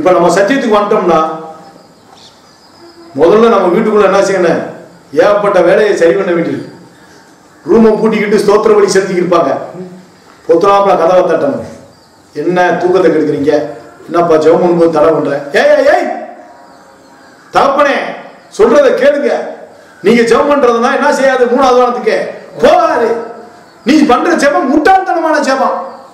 இப்ப நம்ம சத்தியத்துக்கு வந்துட்டோம்னா முதல்ல நம்ம வீட்டுக்குள்ள என்ன செய்யணும் ஏகப்பட்ட வேலையை சரி பண்ண வேண்டியிருக்கு ரூமை பூட்டிக்கிட்டு ஸ்தோத்திர வழி செலுத்திக்கிட்டு இருப்பாங்க பொத்துறாப்புல கதவை தட்டணும் என்ன தூக்கத்தை கெடுக்குறீங்க என்னப்பா ஜெபம் பண்ணும்போது தடை பண்ற ஏய் ஏய், ஏய் தகப்பனே சொல்றத கேளுங்க நீங்க ஜெபம் பண்றதுனா என்ன செய்யாது மூணாவது வாரத்துக்கு போகாது நீ பண்ற ஜெபம் முட்டாள்தனமான ஜெபம்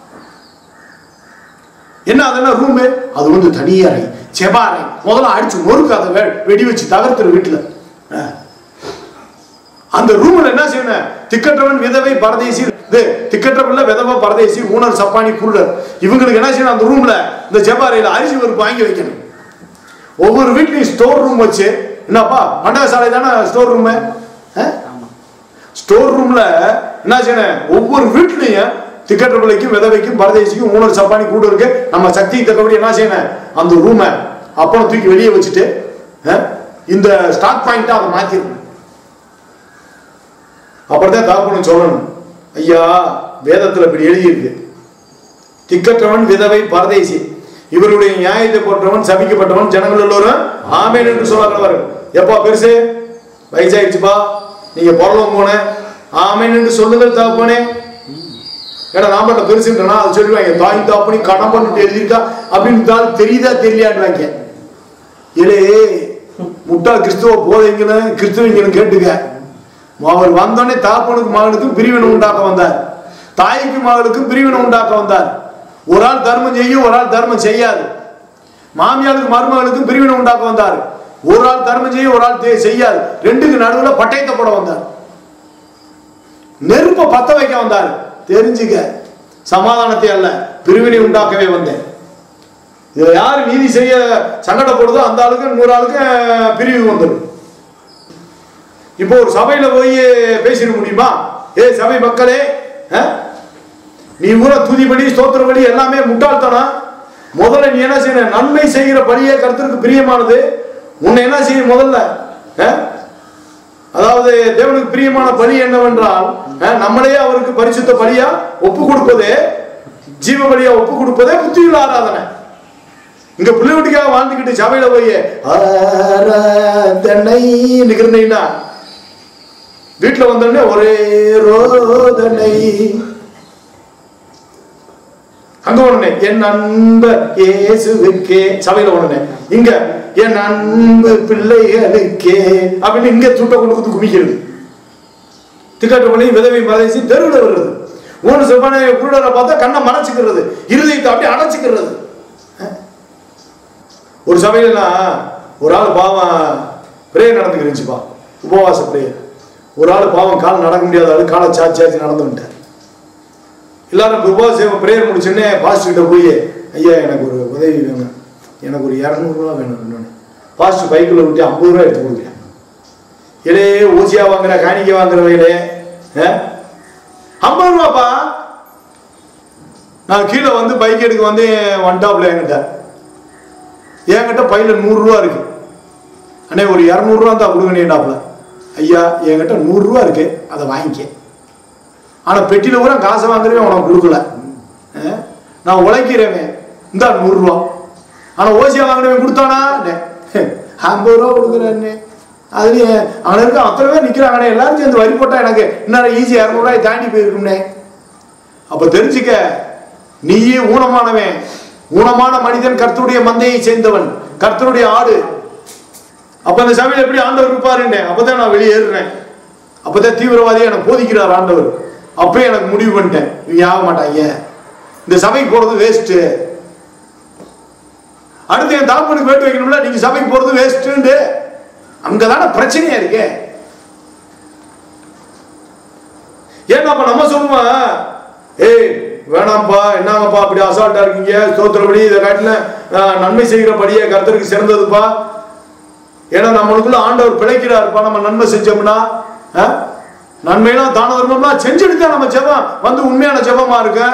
என்ன அதெல்லாம் ரூமு அது வந்து தனி அறை ஜெப அறை முதல்ல அடிச்சு நொறுக்கு அதை வெ- வெடி வச்சு தகர்த்துரு வீட்டுல ஆ. அந்த ரூம்ல என்ன செய்யணும் திக்கற்றவன் விதவை பரதேசி இது திக்கற்றவன்ல விதவை பரதேசி ஊனர் சப்பானி குருடர் இவங்களுக்கு என்ன செய்யணும் அந்த ரூம்ல இந்த ஜெபாரையில அரிசி பருப்பு வாங்கி வைக்கணும் ஒவ்வொரு வீட்லயும் ஸ்டோர் ரூம் வச்சு என்னப்பா மண்டபசாலை தானே ஸ்டோர் ரூம் ஸ்டோர் ரூம்ல என்ன செய்யணும் ஒவ்வொரு வீட்லயும் திக்கற்ற பிள்ளைக்கும் விதவைக்கும் பரதேசிக்கும் ஊனர் சப்பானி கூட இருக்கு நம்ம சக்திக்கு தக்கபடி என்ன செய்யணும் அந்த ரூமை அப்பனை தூக்கி வெளியே வச்சுட்டு ஆ, இந்த ஸ்டார்ட் பாயிண்டா அதை மாத்திரணும் அப்படிதான் தகப்பனும் சொல்லணும் ஐயா வேதத்துல இப்படி எழுதியிருக்கு திக்கற்றவன் விதவை பரதேசி இவருடைய நியாயத்தை போற்றவன் சபிக்கப்பட்டவன் ஜனங்கள் எல்லோரும் ஆமேன் என்று சொல்லுவார்கள் எப்பா பெருசு வயசாயிடுச்சுப்பா நீங்க பொருளும் போன ஆமேன் என்று சொல்லுங்கள் தகப்பனே ஏன்னா நாமட்ட பெருசுன்றனா அது சொல்லுவாங்க தாய் தாப்பனி கடன் பண்ணிட்டு எழுதியிருக்கா அப்படின்னு தான் தெரியுதா தெரியலையாடுவாங்க ஏலே முட்டா கிறிஸ்துவ போதைங்கன்னு கிறிஸ்துவங்கன்னு கேட்டுக்க அவர் வந்தோடனே தாப்பனுக்கு மகனுக்கும் பிரிவினை உண்டாக்க வந்தார் தாய்க்கு மகளுக்கும் பிரிவினை உண்டாக்க வந்தார் ஒரு ஆள் தர்மம் செய்யும் ஒரு ஆள் தர்மம் செய்யாது மாமியாருக்கு மருமகளுக்கும் பிரிவினை உண்டாக்க வந்தார் ஒரு ஆள் தர்மம் செய்யும் ஒரு ஆள் தே- செய்யாது ரெண்டுக்கு நடுவுல பட்டயத்தை போட வந்தார் நெருப்பை பத்த வைக்க வந்தார் தெரிஞ்சுக்க சமாதானத்தை அல்ல பிரிவினை உண்டாக்கவே வந்தேன் இதுல யார் நீதி செய்ய சங்கடப்படுதோ அந்த ஆளுக்கு நூறு ஆளுக்கு அஹ், பிரிவு வந்துடும் இப்போ ஒரு சபையில போய் பேசிட முடியுமா ஏ சபை மக்களே அஹ், நீ ஊர துதிபடி ஸ்தோத்திரபடி எல்லாமே முட்டாள்தனம் முதல்ல நீ என்ன செய்யணும் நன்மை செய்கிற பலியே கருத்திற்கு பிரியமானது உன்னை என்ன செய்யும் முதல்ல அஹ்? அதாவது தேவனுக்கு பிரியமான பலி என்னவென்றால் அஹ், நம்மளையே அவருக்கு பரிசுத்த பலியா ஒப்பு கொடுப்பதே ஜீவ பலியா ஒப்பு கொடுப்பதே புத்தியுள்ள ஆராதனை இங்க பிள்ளை வீட்டுக்காக வாழ்ந்துக்கிட்டு சபையில போய் ஆராதனை நிக்கிறீங்கன்னா வீட்டுல வந்தோடனே ஒரே ரோதனை அங்க ஒண்ணு என் நண்பர் இயேசுவுக்கே சபையில ஒண்ணு இங்க என் அன்பு பிள்ளைகளுக்கே அப்படின்னு இங்க சுட்ட கொண்டு வந்து குமிக்கிறது திக்கட்டு பண்ணி விதவை மதேசி தெருவில் வருது ஊனு செவ்வானை குருடரை பார்த்தா கண்ணை மறைச்சுக்கிறது இருதயத்தை அப்படியே அடைச்சுக்கிறது ஒரு சபையிலலாம் ஒரு ஆள் பாவம் பிரேயர் நடந்துக்கிருந்துச்சுப்பா உபவாச பிரேயர் ஒரு ஆள் பாவம் கால் நடக்க முடியாத ஆளு காலை சாச்சி சாச்சி நடந்து வந்துட்டார் எல்லாரும் இப்ப உபவாச பிரேயர் முடிச்சுன்னே பாஸ்டர் கிட்ட போய் ஐயா எனக்கு ஒரு உதவி வேணும் எனக்கு ஒரு இரநூறுவா வேணும் இன்னொன்று பாஸ்டர் பைக்கில் விட்டு ஐம்பது ரூபா எடுத்து கொடுக்குறேன் இலே ஊசியா வாங்குற காணிக்கை வாங்குறவையிலே ஐம்பது ரூபாப்பா நான் கீழே வந்து பைக் எடுக்க வந்து வந்துட்டாப்புல என்கிட்ட என்கிட்ட பையில நூறுரூவா இருக்கு அண்ணே ஒரு இரநூறுவா தான் கொடுங்கண்ணேடாப்புல ஐயா என்கிட்ட நூறுரூவா இருக்கு அதை வாங்கிக்க ஆனால் பெட்டியில் பூரா காசை வாங்குறவன் உனக்கு கொடுக்கல அஹ், நான் உழைக்கிறவன் இந்தா நூறுரூவா ஆனால் ஓசியா வாங்கினவன் கொடுத்தானா அண்ணே, ஐம்பது ரூபா கொடுக்குறேன்னு அதுலேயே அவனை இருக்க அத்தனை பேர் நிற்கிறாங்கண்ணே எல்லாரும் சேர்ந்து வரி போட்டா எனக்கு இன்னும் ஈஸி இரநூறுவாய் தாண்டி போயிருக்கும்னே அப்ப தெரிஞ்சுக்க நீயே ஊனமானவன் ஊனமான மனிதன் கர்த்தருடைய மந்தையை சேர்ந்தவன் கர்த்தருடைய ஆடு அப்ப அந்த சபையில எப்படி ஆண்டவர் இருப்பாருன்னு அப்பதான் நான் வெளியேறுறேன் அப்பதான் தீவிரவாதியை எனக்கு போதிக்கிறார் ஆண்டவர் அப்பயே எனக்கு முடிவு பண்ணிட்டேன் இவங்க ஆக மாட்டாங்க இந்த சபைக்கு போறது வேஸ்ட் அடுத்து என் தாப்பனுக்கு வேட்டு வைக்கணும்ல நீங்க சபைக்கு போறது வேஸ்ட்டு அங்கதானே பிரச்சனையா இருக்கே ஏன்னா அப்ப நம்ம சொல்லுவோம் ஏய் வேணாம்ப்பா என்னங்கப்பா அப்படி அசால்ட்டா இருக்கீங்க ஸ்தோத்திரப்படி இதை காட்டில ஆஹ், நன்மை செய்கிறபடியே கர்த்தருக்கு சிறந்ததுப்பா ஏன்னா நம்மளுக்குள்ள ஆண்டவர் பிழைக்கிறாருப்பா நம்ம நன்மை செஞ்சோம்னா ஆஹ், நன்மையெல்லாம் தான தர்மம்லாம் செஞ்சுட்டு தான் நம்ம ஜெபம் வந்து உண்மையான ஜெபமா இருக்கு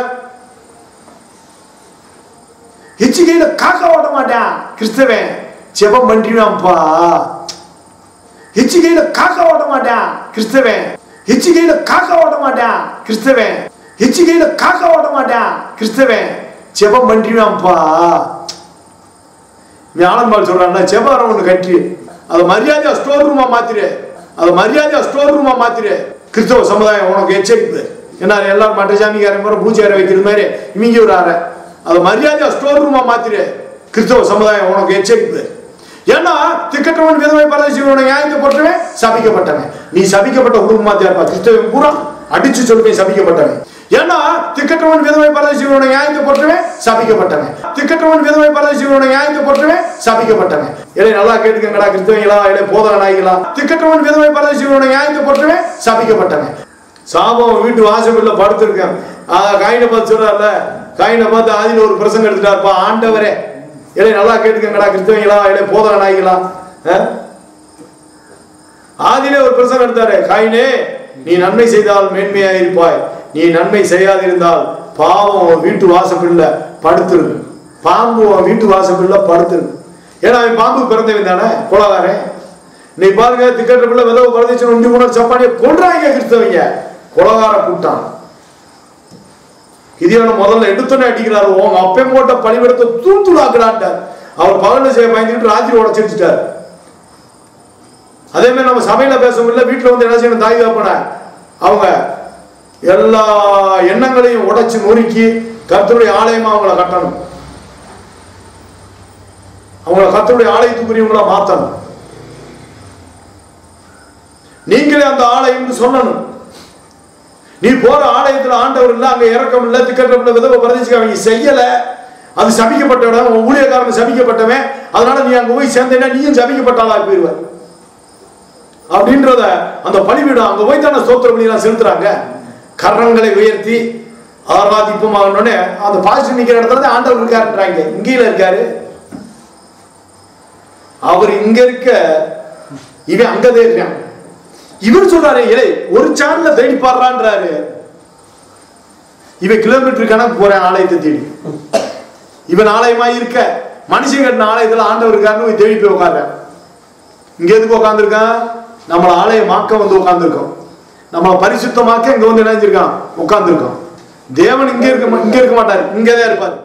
எச்சிக்கையில காக்கா ஓட்ட மாட்டான் கிறிஸ்தவன் ஜெபம் பண்ணிடுவான்ப்பா எச்சிக்கையில காக்கா ஓட்ட மாட்டான் கிறிஸ்தவன் எச்சிக்கையில காக்கா ஓட்ட மாட்டான் கிறிஸ்தவன் எச்சிக்கையில காக்கா ஓட்ட மாட்டான் கிறிஸ்தவன் ஜெபம் பண்ணிடுவான்ப்பா ஞானம்பால் சொல்றாங்க செவ்வாரம் ஒன்று கட்டி அதை மரியாதையா ஸ்டோர் ரூமா மாத்திரு அதை மரியாதையா ஸ்டோர் ரூமா மாத்திரு கிறிஸ்தவ சமுதாயம் உனக்கு எச்சரிப்பு என்ன எல்லாரும் மற்ற சாமிக்காரன் முறை பூஜை அறை வைக்கிற மாதிரி இவங்க ஒரு அறை அதை மரியாதையா ஸ்டோர் ரூமா மாத்திரு கிறிஸ்தவ சமுதாயம் உனக்கு எச்சரிப்பு ஏன்னா திக்கற்றவன் விதவை பரதேசிவனோட நியாயத்தை போட்டவன் சபிக்கப்பட்டவன் நீ சபிக்கப்பட்ட குடும்பமா இருப்பா கிறிஸ்தவன் பூரா அடிச்சு சொல்லுவேன் சபிக்கப்பட்டவன் ஏன்னா திக்கற்றவன் விதவை பரதேசிவனோட நியாயத்தை போட்டவன் சபிக்கப்பட்டவன் திக்கற்றவன் விதவை பரதேசிவனோட நியாயத்தை போட்டவன் சபிக்கப்பட்டவன் இலை நல்லா கேட்டுக்கங்கடா கிறிஸ்தவங்களா இலை போதன நாய்களா திக்கற்றவன் விதவை பரதேசிவனோட நியாயத்தை போட்டவன் சபிக்கப்பட்டவன் சாபம் வீட்டு வாசல்ல படுத்திருக்கேன் காயினை பார்த்து சொல்றாருல காயினை பார்த்து ஆதியில் ஒரு பிரசங்க எடுத்துட்டாருப்பா ஆண்டவரே இலை நல்லா கேட்டுக்கங்கடா கிறிஸ்தவங்களா இலை போதன நாய்களா அஹ்? ஆதியிலே ஒரு பிரசங்கம் எடுத்தாரு காயினே நீ நன்மை செய்தால் மேன்மையா இருப்பாய் நீ நன்மை செய்யாதிருந்தால் பாவம் உன் வீட்டு வாசப்பில்ல படுத்துருக்கு பாம்பு உன் வீட்டு வாசப்பில்ல படுத்துருக்கு ஏன்னா அவன் பாம்பு பிறந்தவன் தானே கொலகாரன் நீ பாருங்க திக்கட்ட பிள்ளை விதவு பரதேசன் ஒண்டி மூணு சப்பானிய கொன்றாங்க கிறிஸ்தவங்க கொலகார கூட்டம் கிதியோன முதல்ல எடுத்தோன்னே அடிக்கிறாரு உங்க அப்பன் போட்ட பழிவிடத்தை தூள் தூளாக்குறான்ட்டார் அவர் பகல்ல செய்ய பயந்துட்டு ராத்திரி உடச்சிருச்சுட்டார் அதே மாதிரி நம்ம சபையில பேச முடியல வீட்டுல வந்து என்ன செய்யணும் தாய் தகப்பன அவங்க எல்லா எண்ணங்களையும் உடைச்சு நொறுக்கி கர்த்தருடைய ஆலயமா அவங்கள கட்டணும் அவங்கள கர்த்தருடைய ஆலயத்துக்குரியவங்களா மாத்தணும் நீங்களே அந்த ஆலயம்னு சொல்லணும் நீ போற ஆலயத்துல ஆண்டவர் இல்ல அங்க இறக்கம் இல்ல திக்கட்டம் இல்ல விதவை பிரதேசிக்க அவங்க செய்யல அது சபிக்கப்பட்ட இடம் உன் ஊழியக்காரன் சபிக்கப்பட்டவன் அதனால நீ அங்க போய் சேர்ந்தேன்னா நீயும் சபிக்கப்பட்டாளா போயிருவ அப்படின்றத அந்த பலிபீடம் அங்க போய் தானே ஸ்தோத்திர பலியெல்லாம் செலுத்துறாங்க கரங்களை உயர்த்தி ஆராதிப்பும் ஆகணும்னு அந்த பாசிட்டிவ் நிக்கிற இடத்துல தான் ஆண்டவர் இருக்காருன்றாங்க இங்கேயில இருக்காரு அவர் இங்க இருக்க இவன் அங்கதே இருக்கான் இவர் சொல்றாரு இலை ஒரு சேனல்ல தேடி பாடுறான்றாரு இவன் கிலோமீட்டர் கணக்கு போறேன் ஆலயத்தை தேடி இவன் ஆலயமா இருக்க மனுஷன் கட்டின ஆலயத்துல ஆண்டவர் இருக்காருன்னு போய் தேடி போய் உட்கார்றேன் இங்க எதுக்கு உட்காந்துருக்கான் நம்மளை ஆலயமாக்க வந்து உட்காந்துருக்கோம் நம்மளை பரிசுத்தமாக்க இங்க வந்து என்ன செஞ்சிருக்கான் உட்காந்துருக்கோம் தேவன் இங்க இருக்க மா- இங்க இருக்க மாட்டார் இங்கதான் இருப்பார்